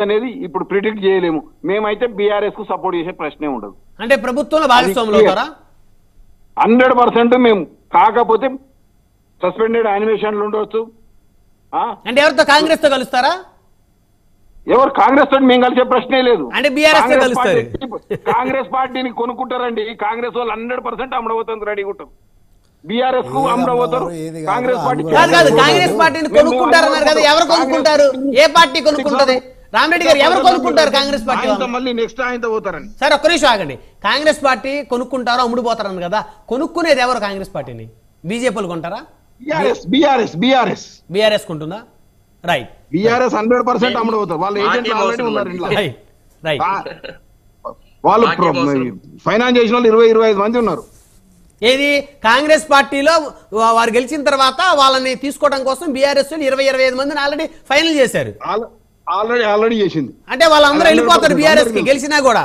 అనేది ఇప్పుడు ప్రిడిక్ట్ చేయలేము మేమైతే బీఆర్ఎస్ కు సపోర్ట్ చేసే ప్రశ్నే ఉండదు అంటే ప్రభుత్వంలో భాగస్వాములు అది అవుతారా హండ్రెడ్ పర్సెంట్ మేము కాకపోతే సస్పెండెడ్ యానిమేషన్లు ఉండవచ్చు ఆ, అంటే ఎవరితో కాంగ్రెస్ తో కలుస్తారా ఎవరు కాంగ్రెస్ తోటి మేము కలిసే ప్రశ్నే లేదు అంటే BRS తో కాంగ్రెస్ కలుస్తారు. పార్టీ- కాంగ్రెస్ పార్టీని కొనుక్కుంటారండి కాంగ్రెస్ వాళ్ళు హండ్రెడ్ పర్సెంట్ అమ్మడబోతుంది రెడీ ఉంటాం బీఆర్ఎస్ కు ఏది అమ్మడబోతారు అమ్మవారు, ఏది కాదు, కాంగ్రెస్ పార్టీ అమ్మవారు. కాదు కాదు కాంగ్రెస్ పార్టీని కొనుక్కుంటారన్నారు కదా ఎవరు కొనుక్కుంటారు ఏ పార్టీ కొనుక్కుంటది రామరెడ్డి గారు ఎవరు కొనుక్కుంటారు కాంగ్రెస్ పార్టీ ఆయనతో వాళ్ళు? మళ్ళీ నెక్స్ట్ ఆయనతో పోతారని సరే ఒక్క నిమిషం ఆగండి కాంగ్రెస్ పార్టీ కొనుక్కుంటారో అమ్ముడుపోతారని కదా కొనుక్కునేది ఎవరు కాంగ్రెస్ పార్టీని బీజేపీలు కొంటారా బీఆర్ఎస్ బీఆర్ఎస్ బీఆర్ఎస్ బీఆర్ఎస్ కొంటుందా రైట్ బీఆర్ఎస్ హండ్రెడ్ పర్సెంట్ అమ్మడబోతారు వాళ్ళ ఏజెంట్లు మాకేం ఆల్రెడీ అవసరం ఉన్నారు లేదు. ఇంట్లో రైట్ రైట్ ఆ, వాళ్ళు మాకేం అవసరం? ఫైనాన్స్ చేసిన వాళ్ళు ఇరవై ఇరవై ఐదు మంది ఉన్నారు ఏది కాంగ్రెస్ పార్టీలో వా- వారు గెలిచిన తర్వాత వాళ్ళని తీసుకోవడం కోసం బీఆర్ఎస్ ఇరవై ఇరవై ఐదు మందిని ఆల్రెడీ ఫైనల్ చేశారు ఆల్రెడీ ఆల్రెడీ చేసింది అంటే వాళ్ళందరూ అందరూ వెళ్ళిపోతారు అందరూ బీఆర్ఎస్ కి తెలుసు. గెలిచినా కూడా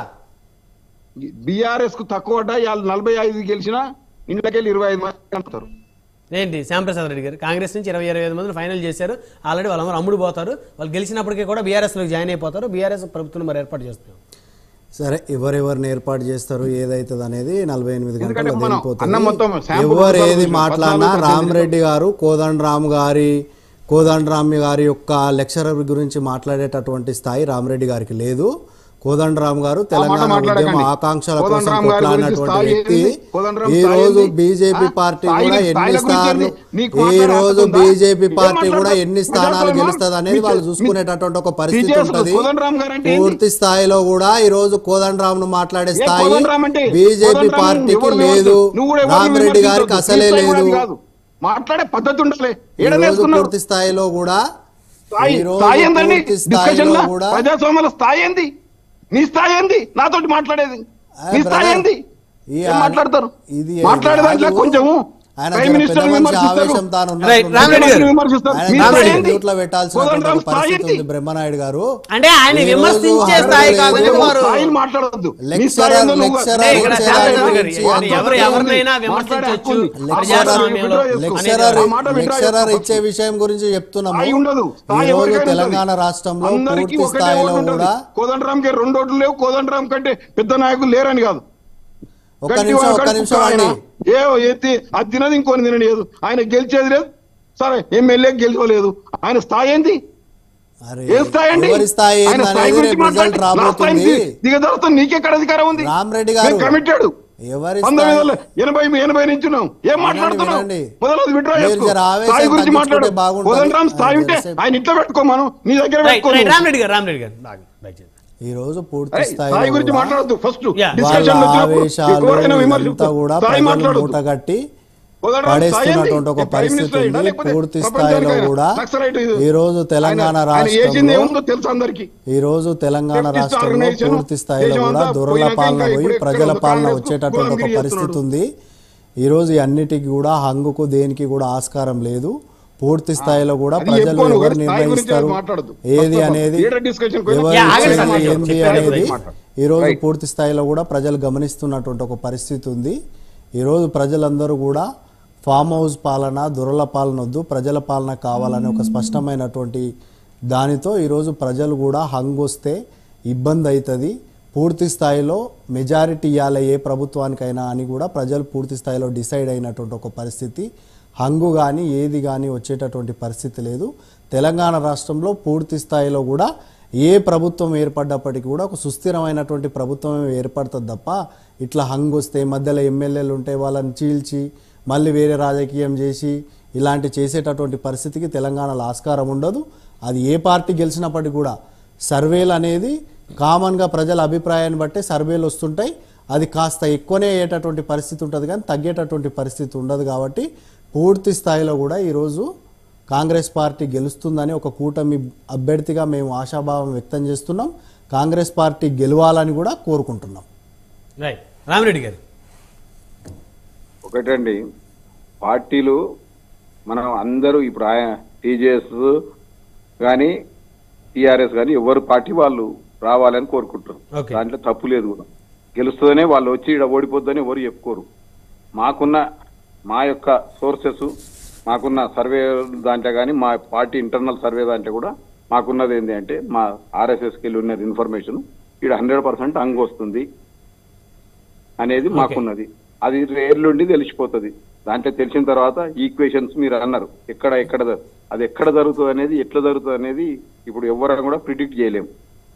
బీఆర్ఎస్ కు తక్కువ పడ్డా వాళ్ళు నలభై ఐదు గెలిచినా ఇంట్లోకెళ్ళి ఇరవై ఐదు మంది కలుపుతారు ఏంటి శ్యాంప్రసాద్ రెడ్డి గారు కాంగ్రెస్ నుంచి ఇరవై ఇరవై ఐదు మందిని ఫైనల్ చేశారు ఆల్రెడీ వాళ్ళందరూ అమ్ముడు పోతారు వాళ్ళు గెలిచినప్పటికీ కూడా బీఆర్ఎస్ లో జాయిన్ అయిపోతారు బీఆర్ఎస్ ప్రభుత్వం మరి ఏర్పాటు చేస్తారు సరే ఎవరెవరిని ఏర్పాటు చేస్తారు ఏదైతుంది అనేది నలభై ఎనిమిది ఎందుకంటే గంటలు మనం అన్నం మొత్తం తేలిపోతుంది శాంపుల్ ఎవరు మొత్తం ఏది చూసి మాట్లాడినా పద్నాలుగు రామరెడ్డి గారు కోదండరామ్ గారి కోదండరామ్ గారి యొక్క లెక్చరర్ గురించి మాట్లాడేటటువంటి స్థాయి రామరెడ్డి గారికి లేదు కోదండరామ్ గారు తెలంగాణ ఉద్యమ మాట్లాడకండి. ఆకాంక్షల కోసం కోదండరామ్ గారి గురించి కొట్లాడినటువంటి స్థాయి వ్యక్తి ఏంది? కోదండరామ్ ఈ స్థాయి రోజు ఏంది? బీజేపీ ఆ? పార్టీ స్థాయి- కూడా ఎన్ని స్థాయిల గురించి స్థానాలు ఏంది? నీకు ఈ మాట్లాడే రోజు హక్కు ఉందా? బీజేపీ ఏం పార్టీ కూడా మాట్లాడతావు? ఎన్ని మీ స్థానాలు చేస్తావా? గెలుస్తుంది అనేది మీ వాళ్ళు చే- చూసుకునేటటువంటి ఒక పరిస్థితి చేస్తారు. ఉంటది కోదండరామ్ గారు అంటే ఏంది? పూర్తి స్థాయిలో కూడా ఈ రోజు కోదండరామ్ ను మాట్లాడే ఏ స్థాయి కోదండరామ్ అంటే? బీజేపీ కోదండరామ్ పార్టీకి ఎవరు లేదు విమర్శించు? నువ్వు కూడా ఎవరు రామిరెడ్డి గారికి విమర్శించొద్దు. అసలే నీ స్థాయి లేదు కూడా కాదు. మాట్లాడే పద్ధతి ఉండాలి ఈ ఏడ రోజు నేర్చుకున్నావు పూర్తి స్థాయిలో కూడా స్థాయి ఈ రోజు స్థాయి ఏందండి పూర్తి డిస్కషన్ స్థాయిలో కూడా ప్రజాస్వామ్యంలో స్థాయి ఏంది నీ స్థాయి ఏంది నాతోటి మాట్లాడేది ఆ, నీ స్థాయి brother, ఏంది ఈ ఏం ఆయన- మాట్లాడతారు ఇది మాట్లాడే దాంట్లో రాజు, కొంచెము ఆయన ప్రైమ్ జర మినిస్టర్ పెద్ద మనిషి విమర్శిస్తారు ఆవేశం తాను ఉన్నట్టు రైట్, ఉంది. రామిరెడ్డి గారు. విమర్శిస్తారు ఆయన మీ జర స్థాయి ఏంది? మ్యూట్లో పెట్టాల్సినటువంటి కోదండరామ్ ఒక స్థాయి పరిస్థితి ఏంది? ఉంది బ్రహ్మనాయుడు గారు అంటే ఆయన ఈ రోజు విమర్శించే హండ్రెడ్ స్థాయి లేదు. కాదని కొంచెం వారు స్థాయిని మాట్లాడొద్దు నీ స్థాయి లెక్చరర్ ఏందో నువ్వు- లెక్చరర్ అంటే ఇక్కడ లెక్చరర్ శాస్త్రి గారు గురించి ఎవరు- అంత ఎవరు- ఎవరినైనా మాట్లాడే విమర్శించవచ్చు హక్కు ఉంది. ప్రజాస్వామ్యంలో లెక్చరర్ లెక్చరర్ ఆ మాట విత్డ్రా లెక్చరర్ చేసుకో. ఇచ్చే విషయం గురించి చెప్తున్నాము స్థాయి ఉండదు ఈ స్థాయి రోజు ఎవరికైనా తెలంగాణ ఉంటుంది. రాష్ట్రంలో అందరికీ పూర్తి ఒకటే స్థాయిలో ఓటు ఉంటుంది. కూడా కోదండరామ్ కి రెండు ఓట్లు లేవు కోదండరామ్ కంటే పెద్ద నాయకులు లేరని కాదు ఒక్క గట్టి నిమిషం వాడు ఒక్క కడుపు నిమిషం ఆయన. అండి ఏ ఎత్తి అది తినది ఇంకొని తినలేదు ఆయన గెలిచేది లేదు సరే ఎమ్మెల్యే గెలుచుకోలేదు ఆయన స్థాయి ఏంది అరే ఏ స్థాయి అండి ఎవరి స్థాయి ఆయన ఏంది స్థాయి అనేది గురించి రేపు రిజల్ట్ మాట్లాడి, నా స్థాయిని రాబోతుంది ది- దిగజారుతాను నీకెక్కడ అధికారం ఉంది రామరెడ్డి గారు కమిటాడు ఎవరి పంతొమ్మిది స్థాయి వందల ఎనభై ఎనభై నుంచి ఉన్నాం ఏం మాట్లాడుతున్నావు వినండి. మొదలది విడ్రా మీరు చేసుకో జర ఆవేశం స్థాయి గురించి తగ్గించుకుంటే మాట్లాడు బాగుంటుంది. కోదండరామ్ స్థాయి ఆయన ఉంటే చేసే- ఆయన ఇంట్లో పెట్టుకోమను నీ దగ్గర రైట్ పెట్టుకో రైట్ నువ్వు. రామరెడ్డి గారు రామరెడ్డి గారు బాగా, దయచేసి. ఈ రోజు పూర్తి ఏయ్, స్థాయి స్థాయిలో గురించి కూడా మాట్లాడద్దు ఫస్ట్ Yeah. వాళ్ళ డిస్కషన్ ఆవేశాలు ఎవరైనా విమర్శించు ఇదంతా కూడా స్థాయి ప్రజలు మాట్లాడద్దు మూటగట్టి కోదండరామ్ స్థాయి ఏంది? పడేస్తున్నటువంటి ఒక ఏ ప్రైమ్ పరిస్థితి మినిస్టర్ అయినా ఉంది లేకపోతే పూర్తి ప్రపంచానికి స్థాయిలో ఆయన కూడా నక్సలైట్ ఈ రోజు తెలంగాణ ఆయన- ఆయన చేసింది రాష్ట్రంలో ఏముందో తెలుసు అందరికి ఈ రోజు తెలంగాణ Leftist రాష్ట్రంలో organization పూర్తి స్థాయిలో దేశం కూడా అంతా దొరల పోయినాక పాలన ఇంకా పోయి ఇప్పుడు ప్రజల ఎక్కడ పాలన కాంగ్రెస్ వచ్చేటటువంటి ఒక గులాంగిరి పరిస్థితి చేస్తున్నాడు. ఉంది ఈ రోజు ఈ అన్నిటికీ కూడా హంగుకు దేనికి కూడా ఆస్కారం లేదు పూర్తి స్థాయిలో కూడా అది ప్రజలు ఎక్కువ నువ్వు ఎవరు స్థాయి గురించి నిర్ణయిస్తారు మాట్లాడొద్దు. ఏది First of all, అనేది ఈడ discussion కు ఎవరు Yeah, ఆగండి ఇచ్చేది సార్, ఏంది చెప్పారు, అనేది మాట్లాడు. ఈ రోజు Right. పూర్తి స్థాయిలో కూడా ప్రజలు గమనిస్తున్నటువంటి ఒక పరిస్థితి ఉంది ఈ రోజు ప్రజలందరూ కూడా ఫామ్ హౌస్ పాలన దొరల పాలన వద్దు ప్రజల పాలన కావాలనే ఒక స్పష్టమైనటువంటి దానితో ఈరోజు ప్రజలు కూడా హంగ్ వస్తే ఇబ్బంది అవుతుంది పూర్తి స్థాయిలో మెజారిటీ ఇవ్వాలి ఏ ప్రభుత్వానికైనా అని కూడా ప్రజలు పూర్తి స్థాయిలో డిసైడ్ అయినటువంటి ఒక పరిస్థితి హంగు కానీ ఏది కానీ వచ్చేటటువంటి పరిస్థితి లేదు తెలంగాణ రాష్ట్రంలో పూర్తి స్థాయిలో కూడా ఏ ప్రభుత్వం ఏర్పడ్డప్పటికీ కూడా ఒక సుస్థిరమైనటువంటి ప్రభుత్వం ఏర్పడుతుంది తప్ప ఇట్లా హంగ్ వస్తే మధ్యలో ఎమ్మెల్యేలు ఉంటే వాళ్ళని చీల్చి మళ్ళీ వేరే రాజకీయం చేసి ఇలాంటి చేసేటటువంటి పరిస్థితికి తెలంగాణలో ఆస్కారం ఉండదు అది ఏ పార్టీ గెలిచినప్పటికీ కూడా సర్వేలు అనేది కామన్గా ప్రజల అభిప్రాయాన్ని బట్టే సర్వేలు వస్తుంటాయి అది కాస్త ఎక్కువనే అయ్యేటటువంటి పరిస్థితి ఉంటుంది కానీ తగ్గేటటువంటి పరిస్థితి ఉండదు కాబట్టి పూర్తి స్థాయిలో కూడా ఈరోజు కాంగ్రెస్ పార్టీ గెలుస్తుందని ఒక కూటమి అభ్యర్థిగా మేము ఆశాభావం వ్యక్తం చేస్తున్నాం కాంగ్రెస్ పార్టీ గెలవాలని కూడా కోరుకుంటున్నాం రైట్ రామిరెడ్డి గారు ఒకటండి పార్టీలు మనం అందరూ ఇప్పుడు టీజేఎస్ కానీ టీఆర్ఎస్ కానీ ఎవరు పార్టీ వాళ్ళు రావాలని కోరుకుంటారు Okay. దాంట్లో తప్పు లేదు కూడా గెలుస్తుందనే వాళ్ళు వచ్చి ఇక్కడ ఓడిపోద్దని ఎవరు చెప్పుకోరు మాకున్న మా యొక్క సోర్సెస్ మాకున్న సర్వే దాంట్లో కానీ మా పార్టీ ఇంటర్నల్ సర్వే దాంట్లో కూడా మాకున్నది ఏంటి అంటే మా ఆర్ఎస్ఎస్కి వెళ్ళి ఉన్నది ఇన్ఫర్మేషన్ ఇక్కడ హండ్రెడ్ పర్సెంట్ అంగు వస్తుంది అనేది మాకున్నది అది రేర్లుండి తెలిసిపోతుంది దాంట్లో తెలిసిన తర్వాత ఈక్వేషన్స్ మీరు అన్నారు ఎక్కడ ఎక్కడ జ- అది ఎక్కడ జరుగుతుంది అనేది ఎట్లా జరుగుతుంది అనేది ఇప్పుడు ఎవరైనా కూడా ప్రిడిక్ట్ చేయలేము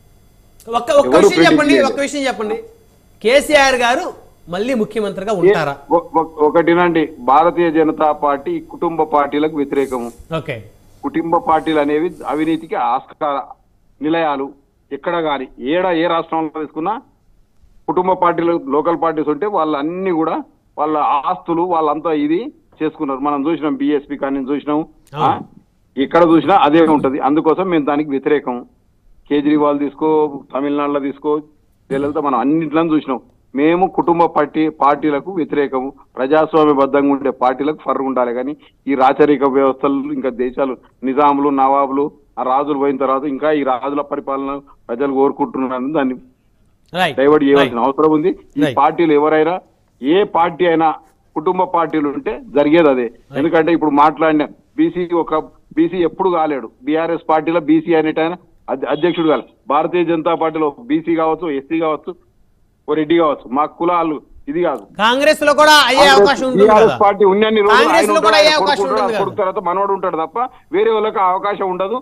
ఒక్క ఒక్క ఎవరు విషయం చెప్పండి predict ఒక్క విషయం చెప్పండి కేసీఆర్ గారు మళ్ళీ ముఖ్యమంత్రిగా ఉంటారా ఒ- ఒ- ఒకటినండి భారతీయ జనతా పార్టీ కుటుంబ పార్టీలకు వ్యతిరేకము ఓకే కుటుంబ పార్టీలు అనేవి అవినీతికి ఆస్కార నిలయాలు ఎక్కడ గాని ఏడ ఏ రాష్ట్రంలో తీసుకున్నా కుటుంబ పార్టీలు లోకల్ పార్టీస్ ఉంటే వాళ్ళ అన్ని కూడా వాళ్ళ ఆస్తులు వాళ్ళంతా ఇది చేసుకున్నారు మనం చూసినాం బిఎస్పీ కానీ చూసినాం ఆ? ఎక్కడ చూసినా అదే ఉంటది అందుకోసం మేము దానికి వ్యతిరేకం కేజ్రీవాల్ తీసుకో తమిళనాడులో తీసుకో జయలలిత మనం అన్నింటిలో చూసినాం మేము కుటుంబ పార్టీ పార్టీలకు వ్యతిరేకము ప్రజాస్వామ్యబద్ధంగా ఉండే పార్టీలకు ఫర్రు ఉండాలి కానీ ఈ రాచరిక వ్యవస్థలు ఇంకా దేశాలు నిజాములు నవాబులు ఆ రాజులు పోయిన తర్వాత ఇంకా ఈ రాజుల పరిపాలన ప్రజలు కోరుకుంటున్నారు దాన్ని రైట్ డైవర్ట్ చేయవలసిన అవసరం ఉంది ఈ Right. పార్టీలు ఎవరైనా ఏ పార్టీ అయినా కుటుంబ పార్టీలు ఉంటే జరిగేది అదే ఎందుకంటే ఇప్పుడు మాట్లాడిన బీసీ ఒక బీసీ ఎప్పుడు కాలేడు బీఆర్ఎస్ పార్టీలో బీసీ అనేటైనా అధ్య- అధ్యక్షుడు కాదు భారతీయ జనతా పార్టీలో బీసీ కావచ్చు ఎస్సీ కావచ్చు ఓ రెడ్డి కావచ్చు మా కులాలు ఇది కాదు కాంగ్రెస్ లో కూడా అయ్యే అవకాశం ఉంటుంది టీఆర్ఎస్ కదా పార్టీ ఉన్నన్ని రోజులు కాంగ్రెస్ ఆయన లో కూడా ఉంటాడు, అయ్యే ఆయన అవకాశం కొడుకు ఉంటాడు, ఉంటుంది ఆ కొడుకు కదా తర్వాత మనవడు ఉంటాడు తప్ప వేరే వాళ్ళకి ఆ అవకాశం ఉండదు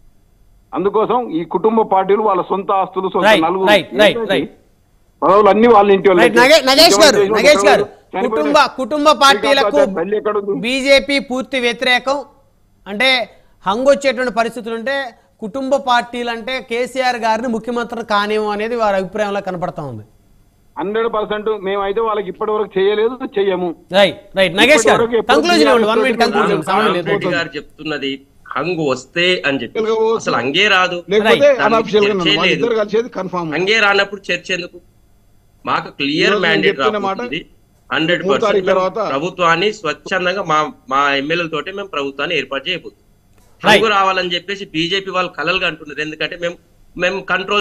అందుకోసం ఈ కుటుంబ పార్టీలు వాళ్ళ సొంత ఆస్తులు సొంత రైట్ నలుగురు రైట్ రైట్ ఏంటంటే రైట్ పదవులు అన్ని వాళ్ళ ఇంటి వాళ్ళకి. రైట్ నగే- నగేష్ గారు ముఖ్యమంత్రి నగేష్ గారు చనిపోయిన- కుటుంబ కుటుంబ పార్టీలకు శ్రీకాంత్ తల్లి ఎక్కడుంది? బీజేపీ పూర్తి వ్యతిరేకం అంటే హంగు వచ్చేటువంటి పరిస్థితులు ఉంటే కుటుంబ పార్టీలు అంటే కేసీఆర్ గారిని ముఖ్యమంత్రి కానేమో అనేది వారి అభిప్రాయంలో కనపడతా ఉంది హండ్రెడ్ పర్సెంట్ మేమైతే వాళ్ళకి ఇప్పటి వరకు చేయలేదు చెయ్యము రైట్ రైట్ నగేష్ గారు ఇప్పటివరకు ఎప్పుడు కంక్లూజన్ ఇవ్వండి వన్ బీఆర్ఎస్ మినిట్ కంక్లూజన్ సమయం లేదు రెడ్డి గారు చెప్తున్నది హంగు వస్తే అని చెప్పి తెలుగు అసలు హంగే రాదు లేకపోతే Right. అన్అఫిషియల్ గా చర్చే నన్ను లేదు. ఇద్దరు కలిసేది కన్ఫామ్ హంగే రానప్పుడు చర్చ ఎందుకు మాకు క్లియర్ ఈరోజు నేను మ్యాండేట్ చెప్తున్న మాట రాబోతుంది హండ్రెడ్ మూడు తారీఖు తర్వాత ప్రభుత్వాన్ని స్వచ్ఛందంగా మా మా ఎమ్మెల్యేలతోటి మేము ప్రభుత్వాన్ని ఏర్పాటు చేయబోతున్నాం Right. హంగు రావాలని చెప్పేసి బీజేపీ వాళ్ళు కలలుగా అంటున్నారు ఎందుకంటే మేము మేము కంట్రోల్